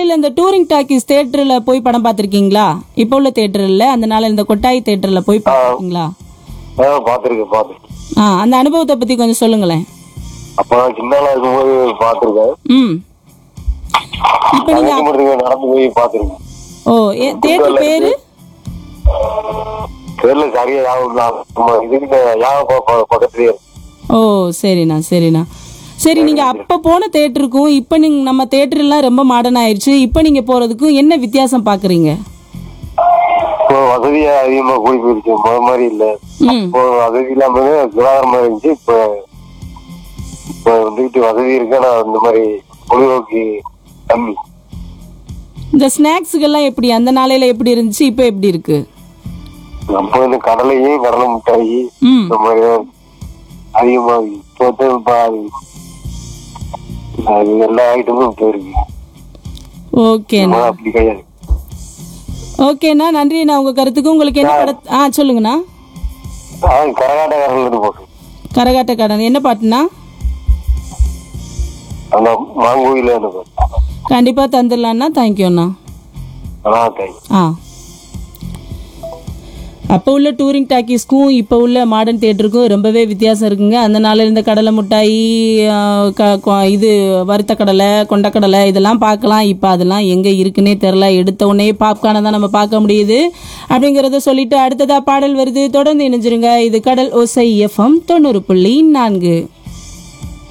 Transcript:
சென்னையில் இந்த touring talkies தேட்டரில் போய் படம் பார்த்துருக்கீங்களா இப்போ உள்ள தேட்டரில் அந்த நாள் இந்த கொட்டாய் தேட்டரில் போய் பார்த்துருக்கீங்களா ஆ பார்த்துருக்கேன் பார்த்துருக்கேன் ஆ அந்த அனுபவத்தை பற்றி கொஞ்சம் சொல்லுங்களேன் அப்போ நான் சின்னால இருக்கும்போது பார்த்துருக்கேன் ம் இப்போ நீங்கள் கன்னியாகுமரிக்கு நடந்து போய் பார்த்துருக்கேன் ஓ ஏ தேட்டர் பேர் தெரியல சரியா ஞாபகம் இல்லை. நம்ம இதுக்கிட்ட ஞாபகம் ப- ப- பக்கத்துலயே இருக்கு ஓ சரிண்ணா சரிண்ணா சரி நீங்கள் அப்போ போன தேட்டருக்கும் இப்போ நீங்கள் நம்ம தேட்டர்லாம் ரொம்ப மாடர்ன் ஆயிடுச்சு இப்போ நீங்கள் போகிறதுக்கும் என்ன வித்தியாசம் பார்க்குறீங்க இப்போ வசதியா அதிகமா கூடி போயிருச்சு முத மாதிரி இல்ல ம் இப்போ வசதி இல்லாம சுகாதாரமா இருந்துச்சு இப்போ இப்போ வந்துகிட்டு வசதி இருக்கு ஆனா இந்த மாதிரி பொழுதுபோக்கு கம்மி இந்த ஸ்நாக்ஸுகள்லாம் எப்படி அந்த நாளையில் எப்படி இருந்துச்சு இப்போ எப்படி இருக்கு அப்போ இந்த கடலையும் கடலை மிட்டாயி ம் இந்த மாதிரி தான் அதிகமா இருக்கு. இப்போ வந்து இப்ப அது- அது எல்லா ஐட்டமும் இப்போ இருக்கு ஓகேண்ணா ஆனா அப்படி கிடையாது ஓகேண்ணா நன்றிண்ணா உங்கள் கருத்துக்கு உங்களுக்கு என்ன பட ஆ சொல்லுங்கண்ணா ஆ கரகாட்டக்காரர்கள் இருந்து போட்டு கரகாட்ட கடன் என்ன பாட்டுண்ணா அந்த மாங்கோயில இருந்து போட்டு கண்டிப்பாக தந்துடலாண்ணா தேங்க்யூண்ணா ஆனா தேங்க்யூ ஆ அப்போ உள்ள டூரிங் டாக்கீஸ்க்கும் இப்போ உள்ள மாடர்ன் தியேட்டருக்கும் ரொம்பவே வித்தியாசம் இருக்குங்க அந்த நாளில் இருந்த கடலை மிட்டாய் ஆ, க- கொ- இது வறுத்த கடலை கொண்டக்கடலை இதெல்லாம் பார்க்கலாம் இப்போ அதெல்லாம் எங்கே இருக்குன்னே தெரில எடுத்த உடனே பாப்கார்னை தான் நம்ம பார்க்க முடியுது அப்படிங்கிறத சொல்லிட்டு அடுத்ததா பாடல் வருது தொடர்ந்து இணைஞ்சிருங்க இது கடல் ஓசை எஃப்எம் தொண்ணூறு புள்ளி நான்கு